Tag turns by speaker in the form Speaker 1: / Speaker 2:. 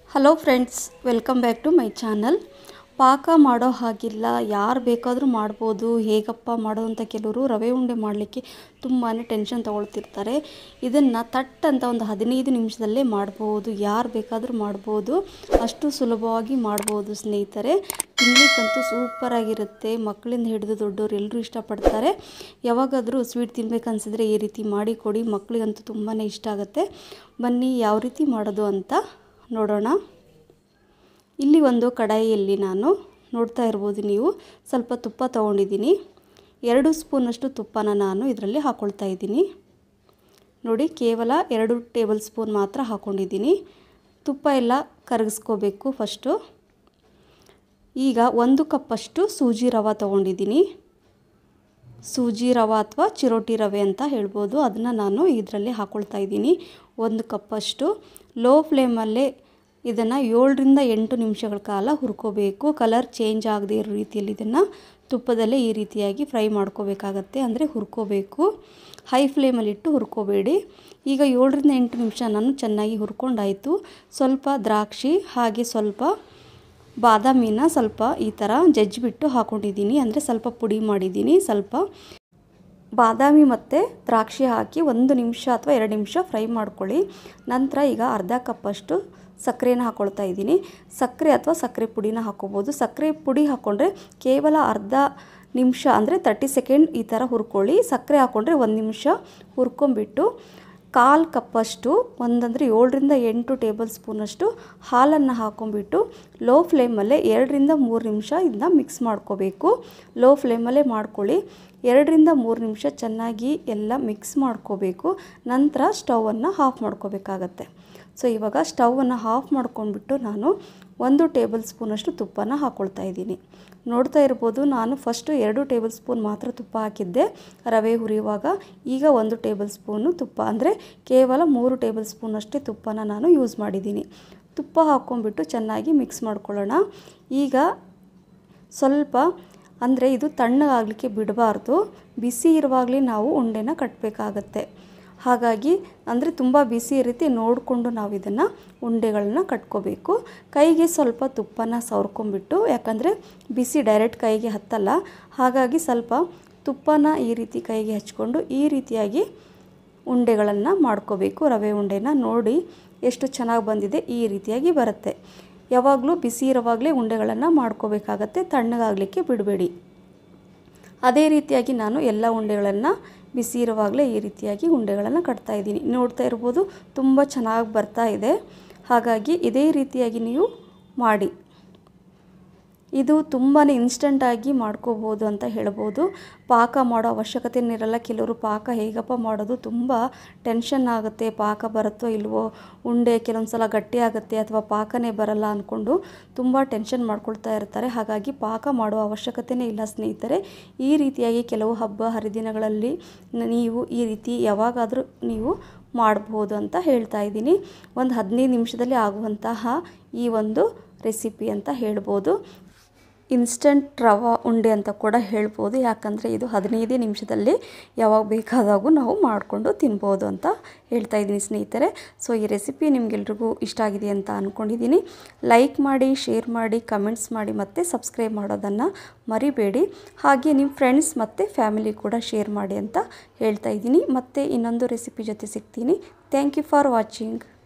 Speaker 1: hello friends welcome back to my channel ಪಾಕ ಮಾಡೋ ಹಾಗಿಲ್ಲ ಯಾರು ಬೇಕಾದರೂ ಮಾಡ್ಬೋದು ಹೇಗಪ್ಪ ಮಾಡೋ ಅಂತ ಕೆಲವರು ರವೆ ಉಂಡೆ ಮಾಡಲಿಕ್ಕೆ ತುಂಬಾ ಟೆನ್ಷನ್ ತೊಗೊಳ್ತಿರ್ತಾರೆ ಇದನ್ನು ತಟ್ ಅಂತ ಒಂದು ಹದಿನೈದು ನಿಮಿಷದಲ್ಲೇ ಮಾಡ್ಬೋದು ಯಾರು ಬೇಕಾದರೂ ಮಾಡ್ಬೋದು ಅಷ್ಟು ಸುಲಭವಾಗಿ ಮಾಡ್ಬೋದು ಸ್ನೇಹಿತರೆ ತಿನ್ನಲಿಕ್ಕಂತೂ ಸೂಪರಾಗಿರುತ್ತೆ ಮಕ್ಕಳಿಂದ ಹಿಡಿದು ದೊಡ್ಡವರು ಎಲ್ಲರೂ ಇಷ್ಟಪಡ್ತಾರೆ ಯಾವಾಗಾದರೂ ಸ್ವೀಟ್ ತಿನ್ಬೇಕು ಅನಿಸಿದ್ರೆ ಈ ರೀತಿ ಮಾಡಿ ಕೊಡಿ ಮಕ್ಕಳಿಗಂತೂ ತುಂಬಾ ಇಷ್ಟ ಆಗುತ್ತೆ ಬನ್ನಿ ಯಾವ ರೀತಿ ಮಾಡೋದು ಅಂತ ನೋಡೋಣ ಇಲ್ಲಿ ಒಂದು ಕಡಾಯಿಯಲ್ಲಿ ನಾನು ನೋಡ್ತಾ ಇರ್ಬೋದು ನೀವು ಸ್ವಲ್ಪ ತುಪ್ಪ ತೊಗೊಂಡಿದ್ದೀನಿ ಎರಡು ಸ್ಪೂನಷ್ಟು ತುಪ್ಪನ ನಾನು ಇದರಲ್ಲಿ ಹಾಕ್ಕೊಳ್ತಾ ಇದ್ದೀನಿ ನೋಡಿ ಕೇವಲ ಎರಡು ಟೇಬಲ್ ಸ್ಪೂನ್ ಮಾತ್ರ ಹಾಕ್ಕೊಂಡಿದ್ದೀನಿ ತುಪ್ಪ ಎಲ್ಲ ಕರಗಿಸ್ಕೋಬೇಕು ಫಸ್ಟು ಈಗ ಒಂದು ಕಪ್ಪಷ್ಟು ಸೂಜಿ ರವೆ ತೊಗೊಂಡಿದ್ದೀನಿ ಸೂಜಿ ರವೆ ಅಥವಾ ಚಿರೋಟಿ ರವೆ ಅಂತ ಹೇಳ್ಬೋದು ಅದನ್ನು ನಾನು ಇದರಲ್ಲಿ ಹಾಕ್ಕೊಳ್ತಾ ಇದ್ದೀನಿ ಒಂದು ಕಪ್ಪಷ್ಟು ಲೋ ಫ್ಲೇಮಲ್ಲೇ ಇದನ್ನು ಏಳರಿಂದ ಎಂಟು ನಿಮಿಷಗಳ ಕಾಲ ಹುರ್ಕೋಬೇಕು ಕಲರ್ ಚೇಂಜ್ ಆಗದೆ ಇರೋ ರೀತಿಯಲ್ಲಿ ಇದನ್ನು ತುಪ್ಪದಲ್ಲೇ ಈ ರೀತಿಯಾಗಿ ಫ್ರೈ ಮಾಡ್ಕೋಬೇಕಾಗತ್ತೆ ಅಂದರೆ ಹುರ್ಕೋಬೇಕು ಹೈ ಫ್ಲೇಮಲ್ಲಿಟ್ಟು ಹುರ್ಕೋಬೇಡಿ ಈಗ ಏಳರಿಂದ ಎಂಟು ನಿಮಿಷ ನಾನು ಚೆನ್ನಾಗಿ ಹುರ್ಕೊಂಡಾಯಿತು ಸ್ವಲ್ಪ ದ್ರಾಕ್ಷಿ ಹಾಗೆ ಸ್ವಲ್ಪ ಬಾದಾಮಿನ ಸ್ವಲ್ಪ ಈ ಥರ ಜಜ್ಜಿಬಿಟ್ಟು ಹಾಕ್ಕೊಂಡಿದ್ದೀನಿ ಅಂದರೆ ಸ್ವಲ್ಪ ಪುಡಿ ಮಾಡಿದ್ದೀನಿ ಸ್ವಲ್ಪ ಬಾದಾಮಿ ಮತ್ತು ದ್ರಾಕ್ಷಿ ಹಾಕಿ ಒಂದು ನಿಮಿಷ ಅಥವಾ ಎರಡು ನಿಮಿಷ ಫ್ರೈ ಮಾಡ್ಕೊಳ್ಳಿ ನಂತರ ಈಗ ಅರ್ಧ ಕಪ್ಪಷ್ಟು ಸಕ್ಕರೆನ ಹಾಕ್ಕೊಳ್ತಾ ಇದ್ದೀನಿ ಸಕ್ಕರೆ ಅಥವಾ ಸಕ್ಕರೆ ಪುಡಿನ ಹಾಕ್ಕೋಬೋದು ಸಕ್ಕರೆ ಪುಡಿ ಹಾಕ್ಕೊಂಡ್ರೆ ಕೇವಲ ಅರ್ಧ ನಿಮಿಷ ಅಂದರೆ ತರ್ಟಿ ಸೆಕೆಂಡ್ ಈ ಥರ ಹುರ್ಕೊಳ್ಳಿ ಸಕ್ಕರೆ ಹಾಕ್ಕೊಂಡ್ರೆ ಒಂದು ನಿಮಿಷ ಹುರ್ಕೊಂಬಿಟ್ಟು ಕಾಲು ಕಪ್ಪಷ್ಟು ಒಂದಂದರೆ ಏಳರಿಂದ ಎಂಟು ಟೇಬಲ್ ಸ್ಪೂನಷ್ಟು ಹಾಲನ್ನು ಹಾಕ್ಕೊಂಬಿಟ್ಟು ಲೋ ಫ್ಲೇಮಲ್ಲೇ ಎರಡರಿಂದ ಮೂರು ನಿಮಿಷ ಇದನ್ನ ಮಿಕ್ಸ್ ಮಾಡ್ಕೋಬೇಕು ಲೋ ಫ್ಲೇಮಲ್ಲೇ ಮಾಡ್ಕೊಳ್ಳಿ ಎರಡರಿಂದ ಮೂರು ನಿಮಿಷ ಚೆನ್ನಾಗಿ ಎಲ್ಲ ಮಿಕ್ಸ್ ಮಾಡ್ಕೋಬೇಕು ನಂತರ ಸ್ಟವನ್ನು ಆಫ್ ಮಾಡ್ಕೋಬೇಕಾಗತ್ತೆ ಸೊ ಇವಾಗ ಸ್ಟವನ್ನು ಆಫ್ ಮಾಡ್ಕೊಂಡ್ಬಿಟ್ಟು ನಾನು ಒಂದು ಟೇಬಲ್ ಸ್ಪೂನಷ್ಟು ತುಪ್ಪನ ಹಾಕ್ಕೊಳ್ತಾ ಇದ್ದೀನಿ ನೋಡ್ತಾ ಇರ್ಬೋದು ನಾನು ಫಸ್ಟು ಎರಡು ಟೇಬಲ್ ಸ್ಪೂನ್ ಮಾತ್ರ ತುಪ್ಪ ಹಾಕಿದ್ದೆ ರವೆ ಹುರಿಯುವಾಗ ಈಗ ಒಂದು ಟೇಬಲ್ ಸ್ಪೂನು ತುಪ್ಪ ಅಂದರೆ ಕೇವಲ ಮೂರು ಟೇಬಲ್ ಸ್ಪೂನಷ್ಟೇ ತುಪ್ಪನ ನಾನು ಯೂಸ್ ಮಾಡಿದ್ದೀನಿ ತುಪ್ಪ ಹಾಕ್ಕೊಂಡ್ಬಿಟ್ಟು ಚೆನ್ನಾಗಿ ಮಿಕ್ಸ್ ಮಾಡ್ಕೊಳ್ಳೋಣ ಈಗ ಸ್ವಲ್ಪ ಅಂದರೆ ಇದು ತಣ್ಣಗಾಗಲಿಕ್ಕೆ ಬಿಡಬಾರ್ದು ಬಿಸಿ ಇರುವಾಗಲೇ ನಾವು ಉಂಡೆನ ಕಟ್ಟಬೇಕಾಗತ್ತೆ ಹಾಗಾಗಿ ಅಂದರೆ ತುಂಬ ಬಿಸಿ ಇರುತ್ತೆ ನೋಡಿಕೊಂಡು ನಾವು ಇದನ್ನು ಉಂಡೆಗಳನ್ನ ಕಟ್ಕೋಬೇಕು ಕೈಗೆ ಸ್ವಲ್ಪ ತುಪ್ಪನ ಸವರ್ಕೊಂಬಿಟ್ಟು ಯಾಕಂದರೆ ಬಿಸಿ ಡೈರೆಕ್ಟ್ ಕೈಗೆ ಹತ್ತಲ್ಲ ಹಾಗಾಗಿ ಸ್ವಲ್ಪ ತುಪ್ಪನ ಈ ರೀತಿ ಕೈಗೆ ಹಚ್ಕೊಂಡು ಈ ರೀತಿಯಾಗಿ ಉಂಡೆಗಳನ್ನು ಮಾಡ್ಕೋಬೇಕು ರವೆ ಉಂಡೆನ ನೋಡಿ ಎಷ್ಟು ಚೆನ್ನಾಗಿ ಬಂದಿದೆ ಈ ರೀತಿಯಾಗಿ ಬರುತ್ತೆ ಯಾವಾಗಲೂ ಬಿಸಿ ಇರುವಾಗಲೇ ಉಂಡೆಗಳನ್ನು ಮಾಡ್ಕೋಬೇಕಾಗತ್ತೆ ತಣ್ಣಗಾಗಲಿಕ್ಕೆ ಬಿಡಬೇಡಿ ಅದೇ ರೀತಿಯಾಗಿ ನಾನು ಎಲ್ಲ ಉಂಡೆಗಳನ್ನು ಬಿಸಿ ಇರುವಾಗಲೇ ಈ ರೀತಿಯಾಗಿ ಉಂಡೆಗಳನ್ನು ಕಟ್ತಾ ಇದ್ದೀನಿ ನೋಡ್ತಾ ಇರ್ಬೋದು ತುಂಬ ಚೆನ್ನಾಗಿ ಬರ್ತಾ ಇದೆ ಹಾಗಾಗಿ ಇದೇ ರೀತಿಯಾಗಿ ನೀವು ಮಾಡಿ ಇದು ತುಂಬಾ ಇನ್ಸ್ಟಂಟಾಗಿ ಮಾಡ್ಕೋಬೋದು ಅಂತ ಹೇಳ್ಬೋದು ಪಾಕ ಮಾಡೋ ಅವಶ್ಯಕತೆನಿರಲ್ಲ ಕೆಲವರು ಪಾಕ ಹೇಗಪ್ಪ ಮಾಡೋದು ತುಂಬ ಟೆನ್ಷನ್ ಆಗುತ್ತೆ ಪಾಕ ಬರುತ್ತೋ ಇಲ್ವೋ ಉಂಡೆ ಕೆಲವೊಂದು ಸಲ ಗಟ್ಟಿ ಆಗುತ್ತೆ ಅಥವಾ ಪಾಕನೇ ಬರಲ್ಲ ಅಂದ್ಕೊಂಡು ತುಂಬ ಟೆನ್ಷನ್ ಮಾಡ್ಕೊಳ್ತಾ ಇರ್ತಾರೆ ಹಾಗಾಗಿ ಪಾಕ ಮಾಡೋ ಅವಶ್ಯಕತೆಯೇ ಇಲ್ಲ ಸ್ನೇಹಿತರೆ ಈ ರೀತಿಯಾಗಿ ಕೆಲವು ಹಬ್ಬ ಹರಿದಿನಗಳಲ್ಲಿ ನೀವು ಈ ರೀತಿ ಯಾವಾಗಾದರೂ ನೀವು ಮಾಡ್ಬೋದು ಅಂತ ಹೇಳ್ತಾ ಇದ್ದೀನಿ ಒಂದು ಹದಿನೈದು ನಿಮಿಷದಲ್ಲಿ ಆಗುವಂತಹ ಈ ಒಂದು ರೆಸಿಪಿ ಅಂತ ಹೇಳ್ಬೋದು ಇನ್ಸ್ಟಂಟ್ ರವಾ ಉಂಡೆ ಅಂತ ಕೂಡ ಹೇಳ್ಬೋದು ಯಾಕಂದರೆ ಇದು ಹದಿನೈದೇ ನಿಮಿಷದಲ್ಲಿ ಯಾವಾಗ ಬೇಕಾದಾಗೂ ನಾವು ಮಾಡಿಕೊಂಡು ತಿನ್ಬೋದು ಅಂತ ಹೇಳ್ತಾ ಇದ್ದೀನಿ ಸ್ನೇಹಿತರೆ ಸೊ ಈ ರೆಸಿಪಿ ನಿಮಗೆಲ್ರಿಗೂ ಇಷ್ಟ ಆಗಿದೆ ಅಂತ ಅಂದ್ಕೊಂಡಿದ್ದೀನಿ ಲೈಕ್ ಮಾಡಿ ಶೇರ್ ಮಾಡಿ ಕಮೆಂಟ್ಸ್ ಮಾಡಿ ಮತ್ತು ಸಬ್ಸ್ಕ್ರೈಬ್ ಮಾಡೋದನ್ನು ಮರಿಬೇಡಿ ಹಾಗೆ ನಿಮ್ಮ ಫ್ರೆಂಡ್ಸ್ ಮತ್ತು ಫ್ಯಾಮಿಲಿ ಕೂಡ ಶೇರ್ ಮಾಡಿ ಅಂತ ಹೇಳ್ತಾ ಇದ್ದೀನಿ ಮತ್ತು ಇನ್ನೊಂದು ರೆಸಿಪಿ ಜೊತೆ ಸಿಗ್ತೀನಿ ಥ್ಯಾಂಕ್ ಯು ಫಾರ್ ವಾಚಿಂಗ್